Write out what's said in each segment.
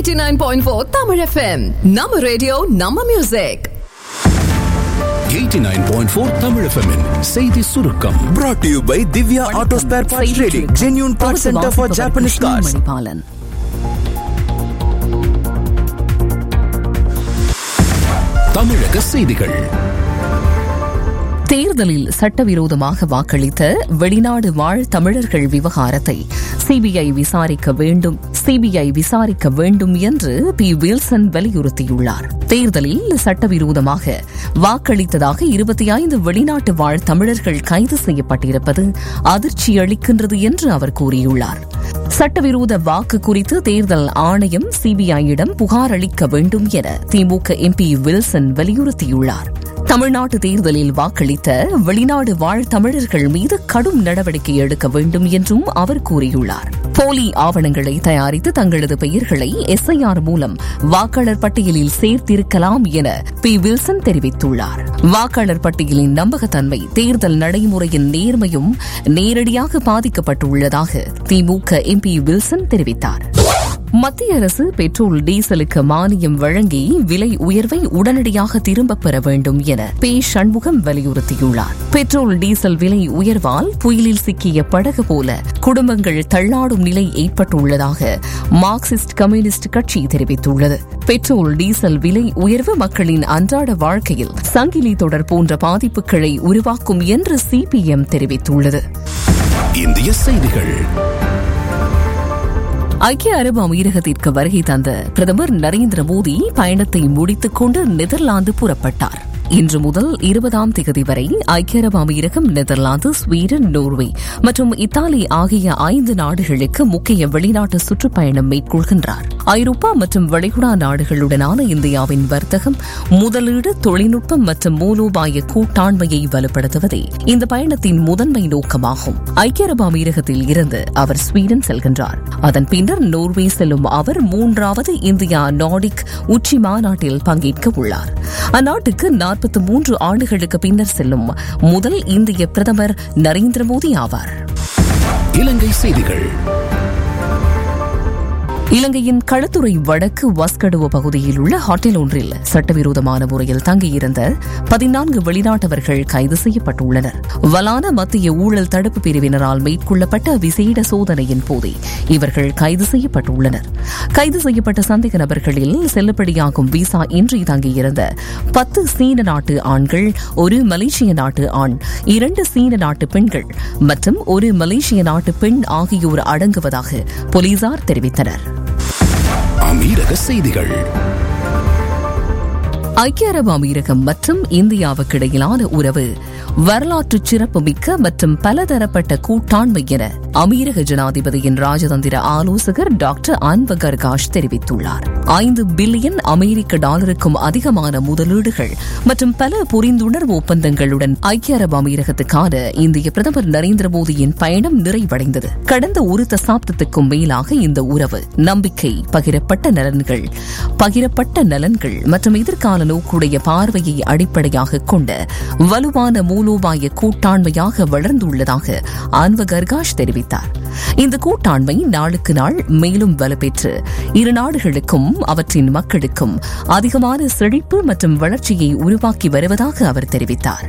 89.4 Tamil FM. நம்ம radio நம்ம music 89.4 Tamil FM -இன் செய்தி சுருக்கம் brought to you by Divya Auto Spare Parts Trading, genuine parts center for Japanese cars. Manibalan தமிழக செய்திகள் தேர்தலில் சட்டவிரோதமாக வாக்களித்த வெளிநாடு வாழ் தமிழர்கள் விவகாரத்தை சிபிஐ விசாரிக்க வேண்டும் சிபிஐ விசாரிக்க வேண்டும் என்று பி வில்சன் வலியுறுத்தியுள்ளார் தேர்தலில் சட்டவிரோதமாக வாக்களித்ததாக இருபத்தி ஐந்து வெளிநாட்டு வாழ் தமிழர்கள் கைது செய்யப்பட்டிருப்பது அதிர்ச்சி அளிக்கின்றது என்று அவர் கூறியுள்ளார் சட்டவிரோத வாக்கு குறித்து தேர்தல் ஆணையம் சிபிஐயிடம் புகார் அளிக்க வேண்டும் என திமுக எம்பி வில்சன் வலியுறுத்தியுள்ளார் தமிழ்நாட்டு தேர்தலில் வாக்களித்த வெளிநாடு வாழ் தமிழர்கள் மீது கடும் நடவடிக்கை எடுக்க வேண்டும் என்றும் அவர் கூறியுள்ளார் போலி ஆவணங்களை தயாரித்து தங்களது பெயர்களை எஸ்ஐஆர் மூலம் வாக்காளர் பட்டியலில் சேர்த்திருக்கலாம் என பி வில்சன் தெரிவித்துள்ளார் வாக்காளர் பட்டியலின் நம்பகத்தன்மை தேர்தல் நடைமுறையின் நேர்மையும் நேரடியாக பாதிக்கப்பட்டுள்ளதாக திமுக எம்பி வில்சன் தெரிவித்தார் மத்திய அரசு பெட்ரோல் டீசலுக்கு மானியம் வழங்கி விலை உயர்வை உடனடியாக திரும்பப் பெற வேண்டும் என பே சண்முகம் வலியுறுத்தியுள்ளார் பெட்ரோல் டீசல் விலை உயர்வால் புயலில் சிக்கிய படகு போல குடும்பங்கள் தள்ளாடும் நிலை ஏற்பட்டுள்ளதாக மார்க்சிஸ்ட் கம்யூனிஸ்ட் கட்சி தெரிவித்துள்ளது பெட்ரோல் டீசல் விலை உயர்வு மக்களின் அன்றாட வாழ்க்கையில் சங்கிலி தொடர் போன்ற பாதிப்புகளை உருவாக்கும் என்று சிபிஎம் தெரிவித்துள்ளது இந்திய செய்திகள் ஐக்கிய அரபு அமீரகத்திற்கு வருகை தந்த பிரதமர் நரேந்திர மோடி பயணத்தை முடித்துக் கொண்டு நெதர்லாந்து புறப்பட்டார் இன்று முதல் இருபதாம் தேதி வரை ஐக்கிய அரபு அமீரகம் நெதர்லாந்து ஸ்வீடன் நோர்வே மற்றும் இத்தாலி ஆகிய ஐந்து நாடுகளுக்கு முக்கிய வெளிநாட்டு சுற்றுப்பயணம் மேற்கொள்கின்றார் ஐரோப்பா மற்றும் வளைகுடா நாடுகளுடனான இந்தியாவின் வர்த்தகம் முதலீடு தொழில்நுட்பம் மற்றும் மூலோபாய கூட்டாண்மையை வலுப்படுத்துவதே இந்த பயணத்தின் முதன்மை நோக்கமாகும் ஐக்கிய அரபு அமீரகத்தில் இருந்து அவர் ஸ்வீடன் செல்கின்றார் அதன் பின்னர் நோர்வே செல்லும் அவர் மூன்றாவது இந்தியா நாடிக் உச்சி மாநாட்டில் பங்கேற்க உள்ளார் அந்நாட்டுக்கு நாற்பத்தி மூன்று ஆண்டுகளுக்கு பின்னர் செல்லும் முதல் இந்திய பிரதமர் நரேந்திர மோடி ஆவார் இலங்கை செய்திகள் இலங்கையின் களத்துறை வடக்கு வஸ்கடுவ பகுதியில் உள்ள ஹோட்டல் ஒன்றில் சட்டவிரோதமான முறையில் தங்கியிருந்த பதினான்கு வெளிநாட்டவர்கள் கைது செய்யப்பட்டுள்ளனர் வலான மத்திய ஊழல் தடுப்பு பிரிவினரால் மேற்கொள்ளப்பட்ட விசேட சோதனையின் போதே இவர்கள் கைது செய்யப்பட்டுள்ளனர் கைது செய்யப்பட்ட சந்தேக நபர்களில் செல்லுபடியாகும் விசா இன்றி தங்கியிருந்த பத்து சீன நாட்டு ஆண்கள் ஒரு மலேசிய நாட்டு ஆண் இரண்டு சீன நாட்டு பெண்கள் மற்றும் ஒரு மலேசிய நாட்டு பெண் ஆகியோர் அடங்குவதாக போலீசார் தெரிவித்தனர் அமீரக செய்திகள் ஐக்கிய அரபு அமீரகம் மற்றும் இந்தியாவுக்கு இடையிலான உறவு வரலாற்று சிறப்புமிக்க மற்றும் பலதரப்பட்ட கூட்டாண்மை என அமீரக ஜனாதிபதியின் ராஜதந்திர ஆலோசகர் டாக்டர் அன்வகர் காஷ் தெரிவித்துள்ளார் ஐந்து பில்லியன் அமெரிக்க டாலருக்கும் அதிகமான முதலீடுகள் மற்றும் பல புரிந்துணர்வு ஒப்பந்தங்களுடன் ஐக்கிய அரபு அமீரகத்துக்கான இந்திய பிரதமர் நரேந்திர மோடியின் பயணம் நிறைவடைந்தது கடந்த ஒரு தசாப்தத்துக்கும் மேலாக இந்த உறவு நம்பிக்கை பகிரப்பட்ட நலன்கள் பகிரப்பட்ட நலன்கள் மற்றும் எதிர்கால நோக்குடைய பார்வையை அடிப்படையாக கொண்ட வலுவான மூலோபாய கூட்டாண்மையாக வளர்ந்துள்ளதாக அன்வ கர்காஷ் தெரிவித்தார் இந்த கூட்டாண்மை நாளுக்கு நாள் மேலும் வலுப்பெற்று இரு நாடுகளுக்கும் அவற்றின் மக்களுக்கும் அதிகமான செழிப்பு மற்றும் வளர்ச்சியை உருவாக்கி வருவதாக அவர் தெரிவித்தார்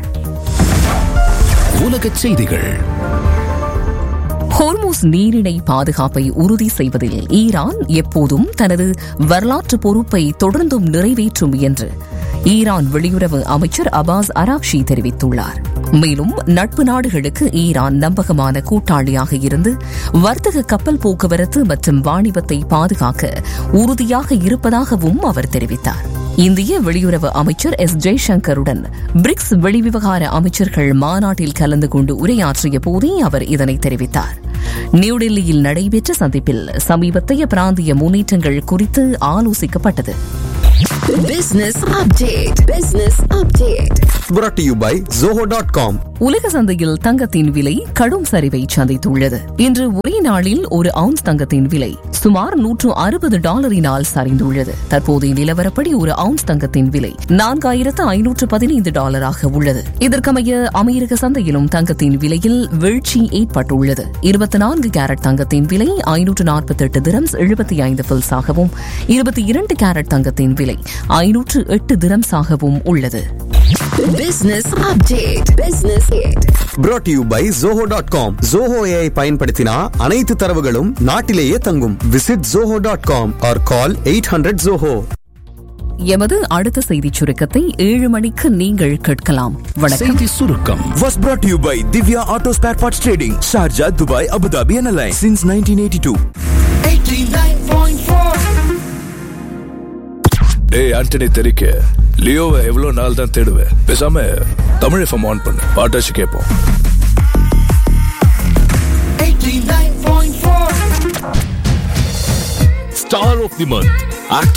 உலகச் செய்திகள் ஹோர்மோஸ் நீரிணை பாதுகாப்பை உறுதி செய்வதில் ஈரான் எப்போதும் தனது வரலாற்று பொறுப்பை தொடர்ந்தும் நிறைவேற்றும் என்று ஈரான் வெளியுறவு அமைச்சர் அபாஸ் அராக்ஷி தெரிவித்துள்ளார் மேலும் நட்பு நாடுகளுக்கு ஈரான் நம்பகமான கூட்டாளியாக இருந்து வர்த்தக கப்பல் போக்குவரத்து மற்றும் வாணிபத்தை பாதுகாக்க உறுதியாக இருப்பதாகவும் அவர் தெரிவித்தார் இந்திய வெளியுறவு அமைச்சர் எஸ் ஜெய்சங்கருடன் பிரிக்ஸ் வெளிவிவகார அமைச்சர்கள் மாநாட்டில் கலந்து கொண்டு உரையாற்றிய போதே அவர் இதனை தெரிவித்தார் நியூடெல்லியில் நடைபெற்ற சந்திப்பில் சமீபத்தைய பிராந்திய முன்னேற்றங்கள் குறித்து ஆலோசிக்கப்பட்டது Business update. Business update. brought to you by zoho.com உலக சந்தையில் தங்கத்தின் விலை கடும் சரிவை சந்தித்துள்ளது இன்று ஒரே நாளில் ஒரு அவுன்ஸ் தங்கத்தின் விலை சுமார் நூற்று அறுபது டாலரினால் சரிந்துள்ளது தற்போதைய நிலவரப்படி ஒரு அவுன்ஸ் தங்கத்தின் விலை நான்காயிரத்து ஐநூற்று பதினைந்து டாலராக உள்ளது இதற்கமைய அமெரிக்க சந்தையிலும் தங்கத்தின் விலையில் வீழ்ச்சி ஏற்பட்டுள்ளது இருபத்தி நான்கு கேரட் தங்கத்தின் விலை ஐநூற்று நாற்பத்தி எட்டு திரம்ஸ் எழுபத்தி ஐந்து பில்ஸாகவும் இருபத்தி இரண்டு கேரட் தங்கத்தின் விலை ஐநூற்று எட்டு திரம்ஸாகவும் உள்ளது Business update. Business update. brought to you by zoho.com zoho AI பயன்படுத்தினா அனைத்து தரவுகளும் நாட்டிலேயே தங்கும் visit zoho.com or call 800 zoho எமது அடுத்த செய்திச் சுருக்கத்தை ஏழு மணிக்கு நீங்கள் கேட்கலாம் வணக்கம் செய்தி சுருக்கம் was brought to you by Divya Auto Spare Parts Trading Sharjah Dubai Abu Dhabi and Alliance since 1982 டேய் ஆண்டனி தெரிக்க லியோவை எவ்வளவு நாள் தான் தேடுவேன் பேசாம தமிழ் எஃப்எம் ஆன் பண்ணு பாட்டாச்சு கேட்போம் ஸ்டார் ஆஃப் தி மந்த்